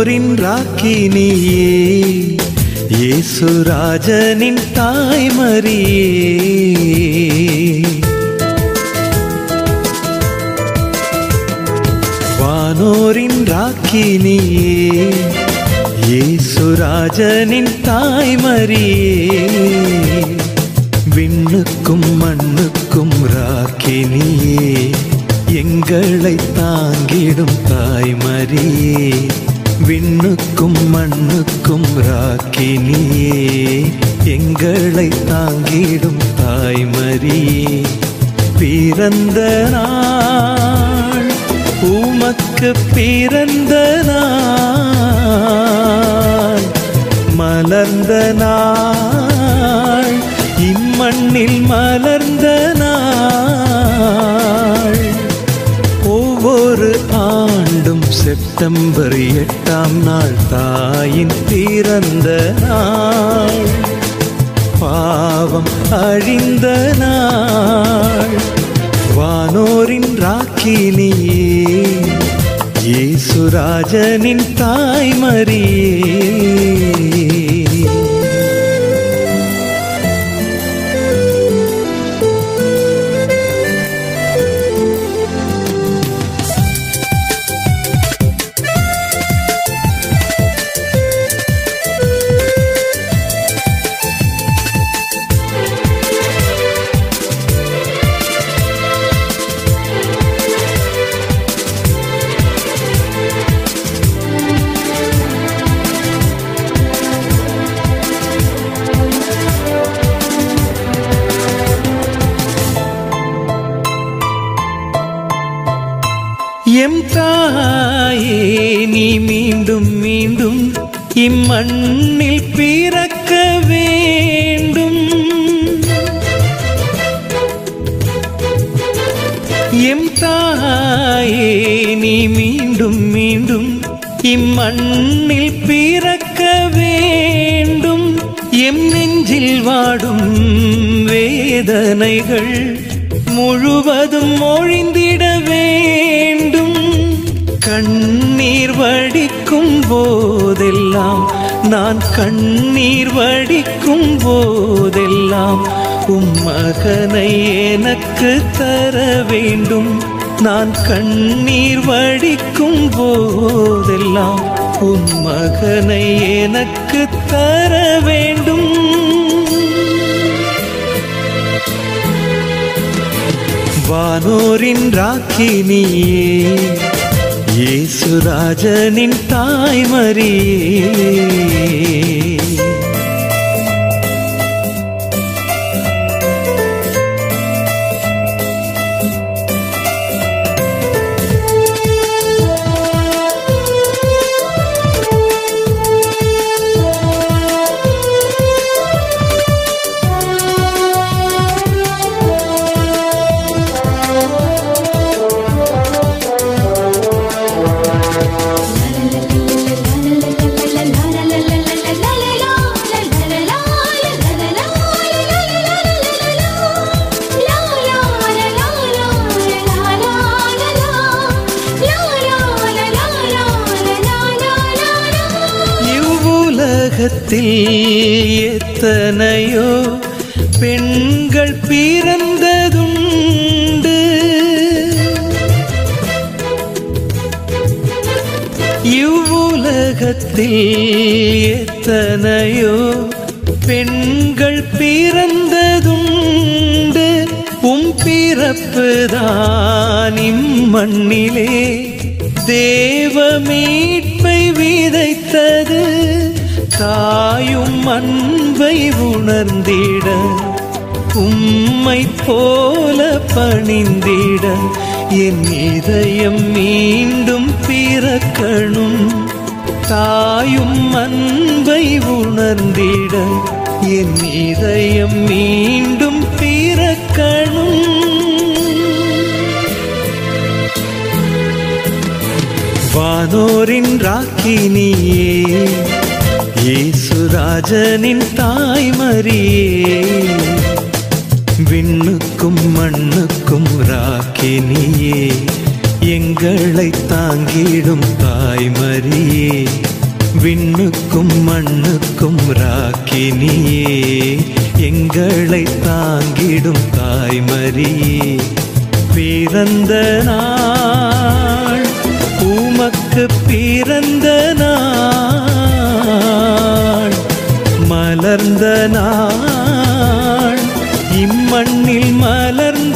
வானோரின் ராக்கினியே இயேசுராஜனின் தாய்மரியே வானோரின் ராக்கினியே இயேசுராஜனின் தாய்மரியே விண்ணுக்கும் மண்ணுக்கும் ராக்கினியே எங்களை தாங்கிடும் தாய்மரியே விண்ணுக்கும் மண்ணுக்கும் ராக்கினியே எங்களை தாங்கிடும் தாய்மரியே பிறந்த நாள் உமக்கு பிறந்த நாள் மலர்ந்த நாள் இம்மண்ணில் மலர்ந்த நாள் ஒவ்வொரு ஆண்டும் செப்டம்பர் எட்டாம் நாள் தாயின் பிறந்த நாள் பாவம் அழிந்த நாள் வானோரின் ராக்கினியே இயேசுராஜனின் தாய்மரியே எம் தாயே நீ மீண்டும் மீண்டும் இம்மண்ணில் பிறக்க வேண்டும் எம் தாயே நீ மீண்டும் மீண்டும் இம்மண்ணில் பிறக்க வேண்டும் எம் நெஞ்சில் வாடும் வேதனைகள் முழுவதும் ஒழிந்திட வேண்டும் கண்ணீர் வடிக்கும் போதெல்லாம் நான் கண்ணீர் வடிக்கும் போதெல்லாம் உம் மகனை எனக்கு தர வேண்டும் நான் கண்ணீர் வடிக்கும் போதெல்லாம் உம் மகனை எனக்கு தர வேண்டும் வானோரின் ராக்கினியே இயேசுராஜனின் தாய்மரியே இவ்வுலகத்தில் எத்தனையோ பெண்கள் பிறந்ததுண்டு இவ்வுலகத்தில் எத்தனையோ பெண்கள் பிறந்ததுண்டு உம் பிறப்புதான் இம்மண்ணிலே தேவ மீட்பை விதைத்தது தாயும் அன்பை உணர்ந்திட உம்மை போல பணிந்திட என் இதயம் மீண்டும் பிறக்கணும் தாயும் அன்பை உணர்ந்திட என் இதயம் மீண்டும் பிறக்கணும் வானோரின் ராக்கினியே இயேசுராஜனின் தாய்மரியே விண்ணுக்கும் மண்ணுக்கும் ராக்கினியே எங்களை தாங்கிடும் தாய்மரியே விண்ணுக்கும் மண்ணுக்கும் ராக்கினியே எங்களை தாங்கிடும் தாய்மரியே பிறந்த நாள் உமக்கு பிறந்த நாள் மலர்ந்த நாள் இம்மண்ணில் மலர்ந்த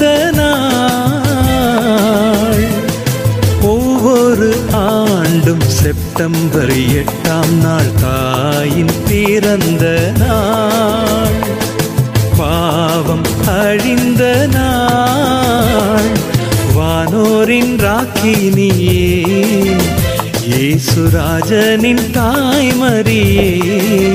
நாள் ஒவ்வொரு ஆண்டும் செப்டம்பர் எட்டாம் நாள் தாயின் பிறந்த நாள் பாவம் அழிந்த நாள் வானோரின் ராக்கினியே இயேசுராஜனின் தாய்மரியே